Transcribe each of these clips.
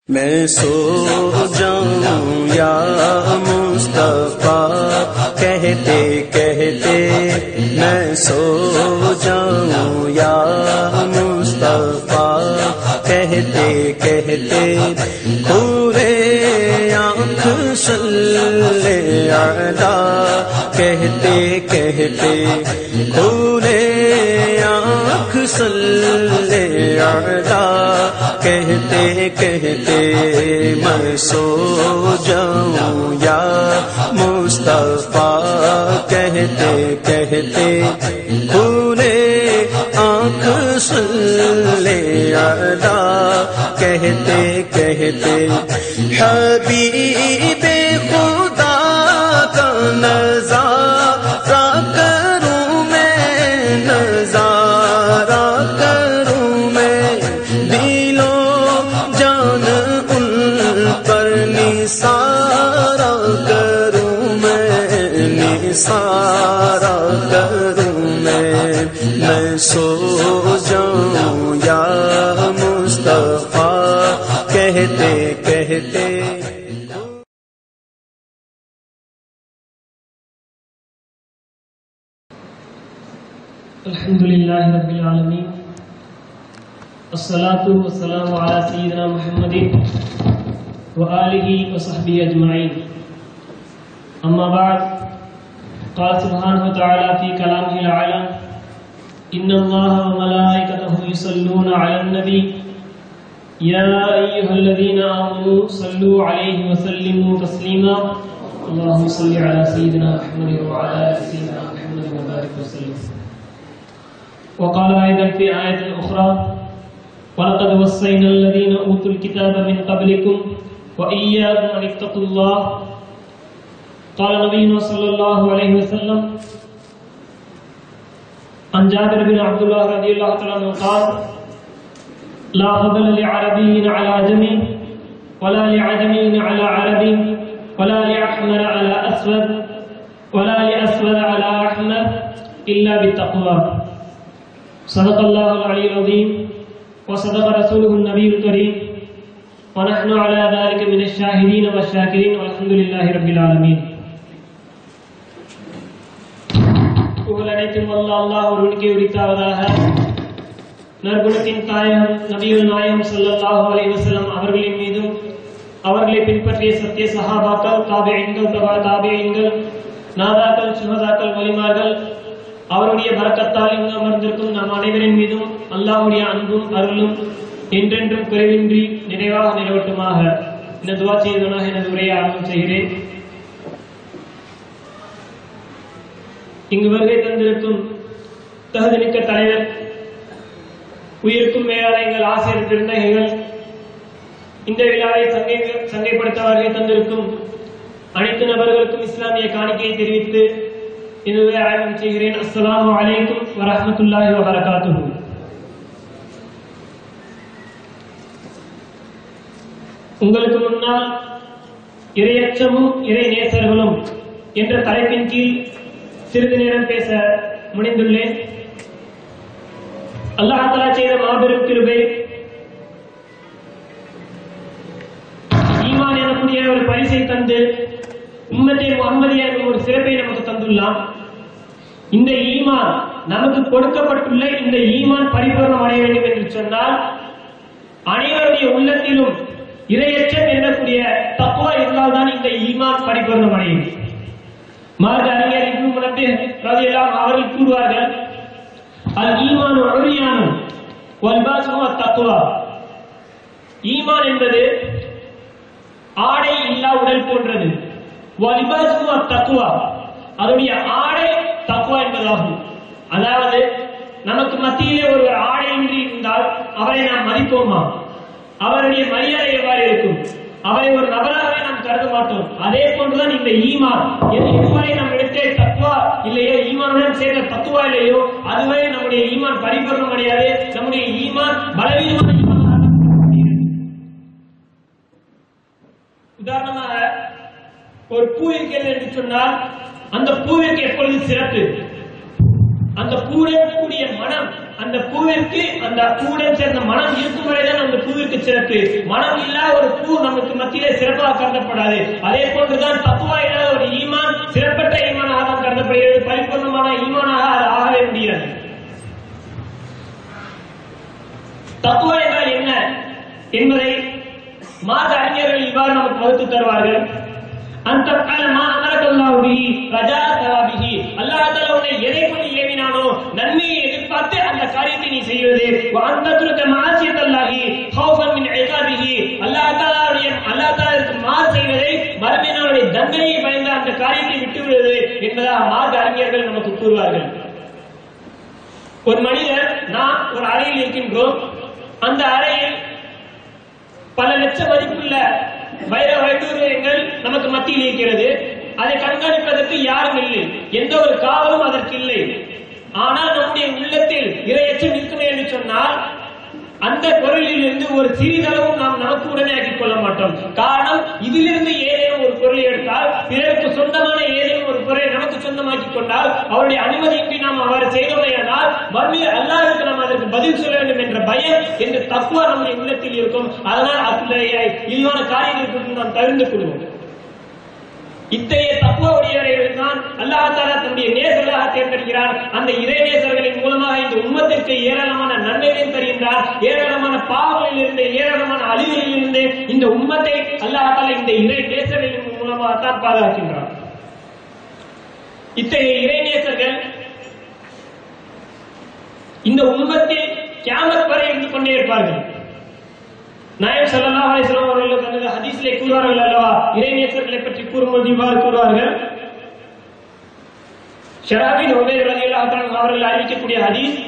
मैं सो जाऊं या मुस्तफा कहते कहते मैं सो जाऊं या मुस्तफा कहते कहते पूरे आंख सल्ले अला कहते कहते पूरे आंख सल्ले अला कहते कहते मैं सो जाऊं या मुस्तफा कहते कहते पूरे आंख सुल्ले अदा कहते कहते हबीबे खुदा का नजारा करूं मैं नजारा करूं मैं दिलो जान उन पर निसारा करूं मैं निसारा करूं मैं मैं सो जाऊं या मुस्तफा कहते कहते الحمد لله رب العالمين الصلاة والسلام على سيدنا محمد وآله وصحبه أجمعين أما بعد قال سبحانه وتعالى في كلامه الأعلى إن الله وملائكته يصلون على النبي يا أيها الذين آمنوا صلوا عليه وسلموا تسليما اللهم صل على سيدنا محمد وعلى آل سيدنا محمد وبارك وسلم وقال أيضا في آية أخرى ولقد وصينا الذين أوتوا الكتاب من قبلكم وإياكم أن اتقوا الله قال نبينا صلى الله عليه وسلم عن جابر بن عبد الله رضي الله تعالى عنه قال لا فضل لعربي على عجم ولا لعجمي على عربي ولا لأحمر على أسود ولا لأسود على أحمر إلا بالتقوى صدق الله العلي العظيم وصدق رسوله النبي الكريم ونحن على ذلك من الشاهدين والشاكرين والحمد لله رب العالمين புகழ் அனைத்தும் வல்ல அல்லாஹ் ஒருவனுக்கே உரித்தாவதாக நற்குணத்தின் தாயகம் நபிகள் நாயகம் ஸல்லல்லாஹு அலைஹி வஸல்லம் அவர்களின் மீதும் அவர்களை பின்பற்றிய சத்திய சஹாபாக்கள் தாபியீன்கள் தபா தாபியீன்கள் நாதாக்கள் சுஹதாக்கள் வலிமார்கள் அவருடைய பரக்கத்தால் இங்கு அமர்ந்திருக்கும் நம் அனைவரின் மீதும் அல்லாஹ்வுடைய அன்பும் அருளும் என்றென்றும் குறைவின்றி நிறைவாக நிலவட்டுமாக இந்த துவா செய்தவனாக எனது உரையை ஆரம்பம் செய்கிறேன் இங்கு வருகை தந்திருக்கும் தகுதிமிக்க தலைவர் உயிருக்கும் மேலான எங்கள் ஆசிரியர் திருநகைகள் இந்த விழாவை சங்கை சங்கைப்படுத்த வருகை தந்திருக்கும் அனைத்து நபர்களுக்கும் இஸ்லாமிய காணிக்கையை தெரிவித்து இதுவே ஆரம்பம் செய்கிறேன் அஸ்ஸலாமு அலைக்கும் வரஹ்மத்துல்லாஹி வபரகாத்துஹு உங்களுக்கு முன்னால் இரையச்சமும் இறை நேசர்களும் என்ற தலைப்பின் கீழ் சிறிது நேரம் பேச முனைந்துள்ளேன் அல்லாஹ் செய்த மாபெரும் கிருபை ஈமான் எனக்கூடிய ஒரு பரிசை தந்து உம்மத்தை முகமதியா என்ற ஒரு சிறப்பை நமக்கு தந்துள்ளான் இந்த ஈமான் நமக்கு கொடுக்கப்பட்டுள்ள இந்த ஈமான் பரிபூர்ணம் அடைய வேண்டும் என்று சொன்னால் அனைவருடைய உள்ளத்திலும் இரையச்சம் எண்ணக்கூடிய தக்குவா இருந்தால்தான் இந்த ஈமான் பரிபூர்ணம் அடையும் மார்க்க அறிஞர் இப்னு முனப்பி ரலியல்லாஹு அவர்கள் கூறுவார்கள் அல் ஈமான் உரியானும் வல்பாசும் தக்குவா ஈமான் என்பது ஆடை இல்லா உடல் போன்றது வலிபாசும் தக்குவா அதனுடைய ஆடை தக்குவா என்பதாகும் அதாவது நமக்கு மத்தியிலே ஒருவர் ஆடையின்றி இருந்தால் அவரை நாம் மதிப்போமா அவருடைய மரியாதை எவ்வாறு இருக்கும் அவரை ஒரு நபராகவே நாம் கருத மாட்டோம் அதே போன்றுதான் இந்த ஈமான் எது இதுவரை நம் இடத்தே தத்துவா இல்லையோ ஈமானுடன் சேர்ந்த தத்துவா இல்லையோ அதுவரை நம்முடைய ஈமான் பரிபூர்ணம் அடையாது நம்முடைய ஈமான் பலவீனமான ஈமானாக உதாரணமாக ஒரு பூ இருக்கிறது என்று சொன்னால் அந்த பூவிற்கு எப்பொழுது சிறப்பு அந்த பூவிற்குரிய மனம் அந்த பூவிற்கு அந்த பூவுடன் சேர்ந்த மனம் இருக்கும் வரைதான் அந்த பூவிற்கு சிறப்பு மனம் இல்லாத ஒரு பூ நமக்கு மத்தியிலே சிறப்பாக கருதப்படாது அதே போன்றுதான் தத்துவா இல்லாத ஒரு ஈமான் சிறப்பற்ற ஈமானாக தான் கருதப்படுகிறது பரிபூர்ணமான ஈமானாக அது ஆகவே முடியாது தத்துவா என்றால் என்ன என்பதை மாத அறிஞர்கள் இவ்வாறு நமக்கு வகுத்து தருவார்கள் அந்த காலமா அமரக்கல்லாவுடி ரஜா தவாபிகி அல்லாஹ் தஆலா உன்னை எதை கொண்டு ஏவினானோ நன்மையை எதிர்பார்த்து அந்த காரியத்தை நீ செய்வது அந்த துருக்க மாசியத்தல்லாஹி ஹௌஃபன் மின் இகாபிஹி அல்லாஹ் தஆலாவுடைய அல்லாஹ் தஆலாவுக்கு மாறு செய்வதை மறுமையினுடைய தண்டனையை பயந்த அந்த காரியத்தை விட்டு விடுவது என்பதாக மார்க்க அறிஞர்கள் நமக்கு கூறுவார்கள் ஒரு மனிதர் நான் ஒரு அறையில் இருக்கின்றோம் அந்த அறையில் பல லட்ச மதிப்புள்ள வைர வைடூரியங்கள் நமக்கு மத்தியில் இருக்கிறது அதை கண்காணிப்பதற்கு யாரும் இல்லை எந்த ஒரு காவலும் அதற்கு இல்லை ஆனால் நம்முடைய உள்ளத்தில் இரையச்சம் இருக்குமே என்று சொன்னால் அந்த பொருளில் இருந்து ஒரு சிறிதளவும் நாம் நமக்கு உடனே ஆக்கிக் கொள்ள மாட்டோம் காரணம் இதிலிருந்து ஏதேனும் ஒரு பொருளை எடுத்தால் பிறருக்கு சொந்தமான ஏதேனும் ஒரு பொருளை நமக்கு சொந்தமாக்கிக் கொண்டால் அவருடைய அனுமதியின்றி நாம் அவர் செய்தோமையானால் மறுமையில் அல்லாஹ்வுக்கு நாம் அதற்கு பதில் சொல்ல வேண்டும் என்ற பயம் என்ற தக்குவா நம்முடைய உள்ளத்தில் இருக்கும் அதனால் அத்தகைய இழிவான காரியங்களுக்கு நாம் தவிர்ந்து கொள்வோம் இத்தகைய தக்குவடையவர்கள் தான் அல்லாஹ் தாலா தன்னுடைய நேசர்களாக தேர்ந்தெடுக்கிறார் அந்த இறை நேசர்களின் மூலமாக இந்த உம்மத்திற்கு ஏராளமான நன்மைகளையும் தருகின்றார் ஏராளமான பாவங்களில் இருந்து ஏராளமான அழிவுகளில் இருந்து இந்த உம்மத்தை அல்லாஹ் தாலா இந்த இறை நேசர்களின் மூலமாக தான் பாதுகாக்கின்றார் இத்தகைய இறை நேசர்கள் இந்த உம்மத்தில் கியாமத் வரை இருந்து கொண்டே இருப்பார்கள் நாயம் ஸல்லல்லாஹு அலைஹி வஸல்லம் அவர்கள் தனது ஹதீஸிலே கூறுவார்கள் அல்லவா இறைநேசர்களை பற்றி கூறும்போது இவ்வாறு கூறுவார்கள் ஷராபின் உபைர் ரலியல்லாஹு தஆலா அவர்கள் அறிவிக்கக்கூடிய ஹதீஸ்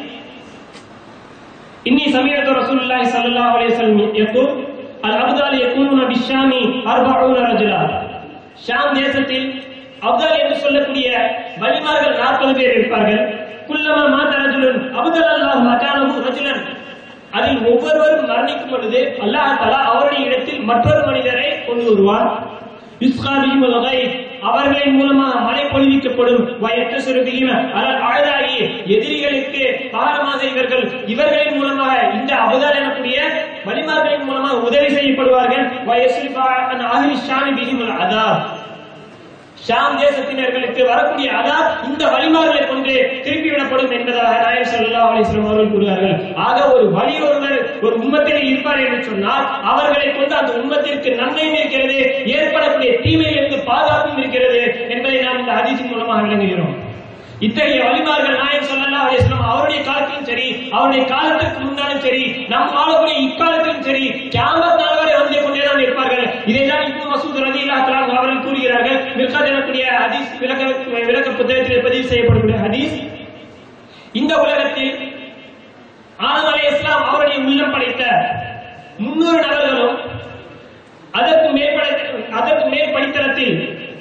இன்னி சமீஅத்து ரசூலுல்லாஹி ஸல்லல்லாஹு அலைஹி வஸல்லம் யகூல் அல் அப்தால் யகூனுன பிஷாமி 40 ரஜுலா ஷாம் தேசத்தில் அப்தால் என்று சொல்லக்கூடிய வலிமார்கள் 40 பேர் இருப்பார்கள் குல்லமா மாத ரஜுலன் அப்தல் அல்லாஹ் மகானஹு ரஜுலன் அதில் ஒவ்வொருவரும் மரணிக்கும் பொழுது அல்லாஹ் தலா அவருடைய இடத்தில் மற்றொரு மனிதரை கொண்டு வருவார் யுஸ்காபிஹிம் வகைத் அவர்களின் மூலமாக மழை பொழிவிக்கப்படும் வயற்ற சுருபிகிம அதனால் ஆழாகி எதிரிகளுக்கு பாரமாக இவர்கள் இவர்களின் மூலமாக இந்த அபதார் எனக்கூடிய வலிமார்களின் மூலமாக உதவி செய்யப்படுவார்கள் வயசுலிபா ஆகிரி ஷாமி பிகிமல் அதாப் ஷாம் தேசத்தினர்களுக்கு வரக்கூடிய அதாப் இந்த வழிமார்களை கொண்டு திருப்பி விடப்படும் என்பதாக நாயர் ஸல்லல்லாஹு அலைஹி வஸல்லம் அவர்கள் கூறுகிறார்கள் ஆக ஒரு வழி ஒருவர் ஒரு உம்மத்திலே இருப்பார் என்று சொன்னால் அவர்களை கொண்டு அந்த உம்மத்திற்கு நன்மையும் இருக்கிறது ஏற்படக்கூடிய தீமையிலிருந்து பாதுகாப்பும் இருக்கிறது என்பதை நாம் இந்த ஹதீஸின் மூலமாக விளங்குகிறோம் இத்தகைய வழிமார்கள் நாயர் ஸல்லல்லாஹு அலைஹி வஸல்லம் அவருடைய காலத்திலும் சரி அவருடைய காலத்திற்கு முன்னாலும் சரி நம் வாழக்கூடிய இக்காலத்திலும் சரி கியாமத் நாள் வரை வந்து கொண்டே தான் இருப்பார்கள் இதைதான் இப்போ மசூத் ரலியல்லாஹு தஆலா அவர்கள் கூறுகிறார்கள் மிர்காத் எனக்கூடிய ஹதீஸ் விளக்க விளக்க புத்தகத்தில் பதிவு செய்யப்படக்கூடிய ஹதீஸ் இந்த உலகத்தில் ஆதம் அலைஹிஸ்ஸலாம் அவருடைய உள்ளம் படைத்த முன்னூறு நபர்களும் அதற்கு மேற்பட அதற்கு மேல் படித்தரத்தில்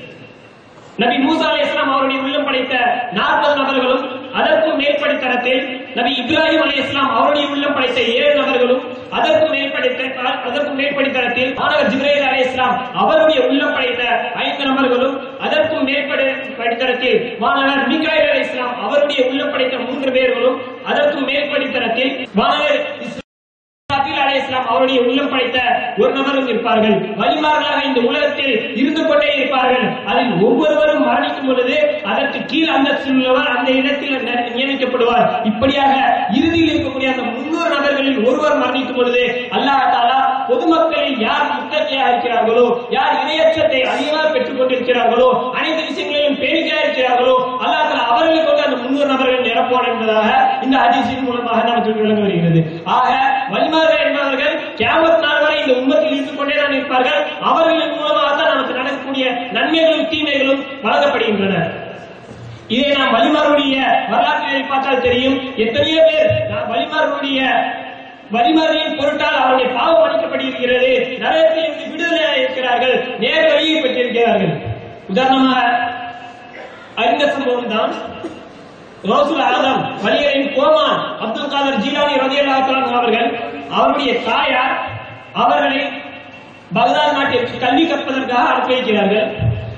நபி மூசா அலி இஸ்லாம் அவருடைய உள்ளம் படைத்த நாற்பது நபர்களும் அதற்கும் மேற்படித்தரத்தில் நபி இப்ராஹிம் அலி இஸ்லாம் அவருடைய உள்ளம் படைத்த ஏழு நபர்களும் அதற்கும் மேற்படித்த அதற்கும் மேற்படித்தரத்தில் மாணவர் ஜிப்ரேல் அலி இஸ்லாம் அவருடைய உள்ளம் படைத்த ஐந்து நபர்களும் அதற்கும் மேற்பட படித்தரத்தில் மாணவர் மிகாயில் அலி இஸ்லாம் அவருடைய உள்ளம் படைத்த மூன்று பேர்களும் அதற்கும் மேற்படித்தரத்தில் மாணவர் இஸ்லாம் இஸ்ராபீல் அலைஹிஸ்ஸலாம் அவருடைய உள்ளம் படைத்த ஒரு நபரும் இருப்பார்கள் வலிமார்களாக இந்த உலகத்தில் இருந்து கொண்டே இருப்பார்கள் அதில் ஒவ்வொருவரும் மரணிக்கும் பொழுது அதற்கு கீழ் அந்தஸ்தில் உள்ளவர் அந்த இடத்தில் ந- நியமிக்கப்படுவார் இப்படியாக இறுதியில் இருக்கக்கூடிய அந்த முன்னூறு நபர்களில் ஒருவர் மரணிக்கும் பொழுது அல்லாஹ் தாலா பொதுமக்களில் யார் முத்தகையாக இருக்கிறார்களோ யார் இணையச்சத்தை அதிகமாக பெற்றுக் கொண்டிருக்கிறார்களோ அனைத்து விஷயங்களிலும் பேணிக்கையாக இருக்கிறார்களோ அல்லாஹ் தாலா அவர்களை கொண்டு அந்த முன்னூறு நபர்கள் நிரப்புவார் என்பதாக இந்த ஹதீஸின் மூலமாக நமக்கு விளங்க வருகிறது ஆக வலிமார்கள் என்பவர்கள் கியாமத் நாள் வரை இந்த உம்மத்தில் இருந்து கொண்டே தான் இருப்பார்கள் அவர்களின் மூலமாக தான் நமக்கு நடக்கக்கூடிய நன்மைகளும் தீமைகளும் வழங்கப்படுகின்றன இதை நாம் வலிமாருடைய வரலாற்றினை பார்த்தால் தெரியும் எத்தனையோ பேர் நாம் வலிமாருடைய வலிமாரியின் பொருட்டால் அவருடைய பாவம் மன்னிக்கப்படுகிறது நரகத்தில் இருந்து விடுதலை இருக்கிறார்கள் நேர் வழியை பெற்றிருக்கிறார்கள் உதாரணமாக அறிந்த சம்பவம் தான் ரோசுல் ஆதம் வலிகளின் கோமான் அப்துல் காதர் ஜீலானி ரதியல்லாஹு தஆலா அவர்கள் அவருடைய தாயார் அவர்களை பகதாத் நாட்டிற்கு கல்வி கற்பதற்காக அனுப்பி வைக்கிறார்கள்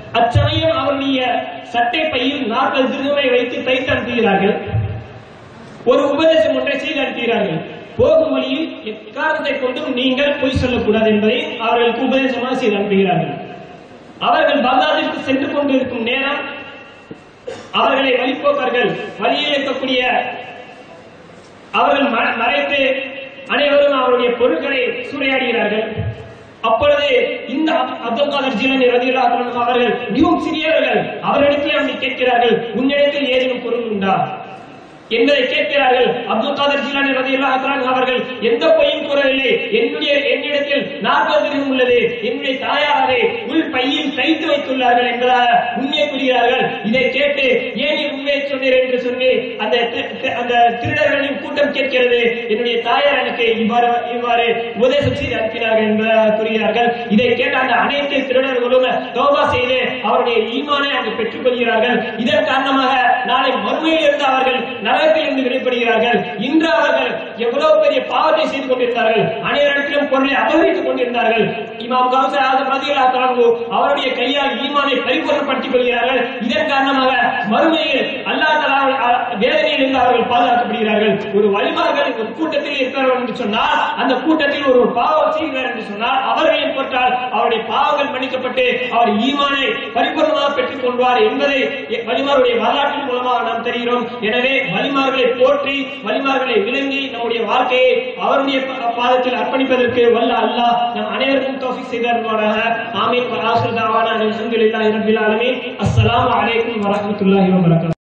அச்சமயம் அவருடைய சட்டை பையில் நாற்பது திருகமை வைத்து தைத்து அனுப்புகிறார்கள் ஒரு உபதேசம் ஒன்றை செய்து அனுப்புகிறார்கள் போகும் வழியில் எக்காரணத்தை கொண்டும் நீங்கள் பொய் சொல்லக்கூடாது என்பதை அவர்களுக்கு உபதேசமாக செய்து அனுப்புகிறார்கள் அவர்கள் பகதாதிற்கு சென்று கொண்டிருக்கும் நேரம் அவர்களை வழிபோக்கர்கள் வழியில் இருக்கக்கூடிய அவர்கள் ம- மறைத்து அனைவரும் அவருடைய பொருட்களை சூறையாடுகிறார்கள் அப்பொழுது இந்த அப்- அப்துல் காதர் ஜீலனி ரதியுல்லாஹு அன்ஹு அவர்கள் மிகவும் சிறியவர்கள் அவரிடத்தில் வந்து கேட்கிறார்கள் உன்னிடத்தில் ஏதேனும் பொருள் உண்டா என்பதை கேட்கிறார்கள் அப்துல் காதர் ஜீலானி ரதியுல்லாஹு அன்ஹு அவர்கள் எந்த பொய்யும் கூறவில்லை என்னுடைய என்னிடத்தில் நாற்பது தினம் உள்ளது என்னுடைய தாயார் அதை உள் பையில் தைத்து வைத்துள்ளார்கள் என்பதாக உண்மையை கூறுகிறார்கள் இதை கேட்டு ஏன் நீ உண்மையை சொன்னீர் என்று சொல்லி அந்த தி- தி- அந்த திருடர்களின் கூட்டம் கேட்கிறது என்னுடைய தாயார் எனக்கு இவ்வாறு இவ்வாறு உபதேசம் செய்து அனுப்பினார்கள் என்பதாக கூறுகிறார்கள் இதை கேட்ட அந்த அனைத்து திருடர்களும் தௌபா செய்து அவருடைய ஈமானை அங்கு பெற்றுக் கொள்கிறார்கள் இதன் காரணமாக நாளை மறுமையில் இருந்து அவர்கள் நரகத்தில் இருந்து விடுபடுகிறார்கள் இன்று அவர்கள் எவ்வளவு பெரிய பாவத்தை செய்து கொண்டிருந்தார்கள் அனைவரிடத்திலும் பொருளை அபகரித்துக் கொண்டிருந்தார்கள் இமாம் கௌசர் ஆசம் ரதியுல்லாஹு தஆலா அவருடைய கையால் ஈமானை பரிபூர்ணப்படுத்திக் கொள்கிறார்கள் இதன் காரணமாக மறுமையில் அல்லாஹ் தஆலா வேதனையில் இருந்து அவர்கள் பாதுகாக்கப்படுகிறார்கள் ஒரு வழிமார்கள் ஒரு கூட்டத்தில் இருக்கிறார்கள் என்று சொன்னால் அந்த கூட்டத்தில் ஒரு பாவம் செய்கிறார் என்று சொன்னால் அவர்களின் பொருட்டால் அவருடைய பாவங்கள் மன்னிக்கப்பட்டு அவர் ஈமானை பரிபூர்ணமாக பெற்றுக் கொள்வார் என்பதை வலிமாருடைய வரலாற்றின் மூலமாக நாம் தெரிகிறோம் எனவே வலிமார்களை போற்றி வலிமார்களை விளங்கி நம்முடைய வாழ்க்கையை அவருடைய பா- பாதத்தில் அர்ப்பணிப்பதற்கு வல்ல அல்லாஹ் நம் அனைவருக்கும் தௌஃபீக் செய்தருவாராக ஆமீன் வ ஆசிர் தாவானா அல்ஹம்துலில்லாஹி ரப்பில் ஆலமீன் அஸ்ஸலாமு அலைக்கும் வரஹ்மத்துல்லாஹி வபரகாத்துஹு